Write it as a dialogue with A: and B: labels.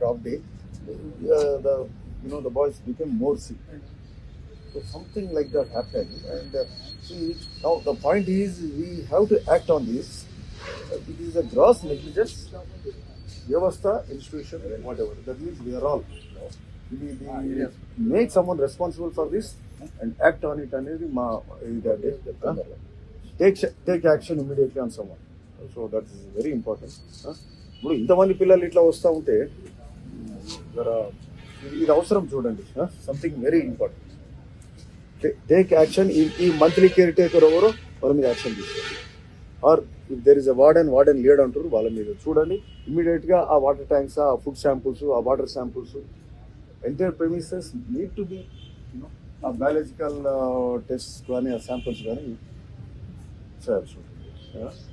A: crop day, uh, the you know the boys became more sick. So something like that happened, and uh, see now the point is we have to act on this. Uh, It is a gross negligence. Vyavastha, institution, whatever. That means we are all. We, we make someone responsible for this and act on it అనేది మా ఇదండి take take action immediately on some so that is very important ఇప్పుడు ఇంతమంది పిల్లలు ఇట్లా వస్తూ ఉంటే జర ఇది- ఇది అవసరం చూడండి something very important take action ఈ మంత్లీ కేర్ టేకర్ ఎవరో వాళ్ళ మీద యాక్షన్ తీసుకోండి or if there is a warden warden lead అంటారు వాళ్ళ మీద చూడండి ఇమీడియట్ గా uh water tanks uh food samples uh water samples entire premises need to be uh biological test కానీ ఆ శాంపుల్స్ కానీ చేయాల్సి ఉంటుంది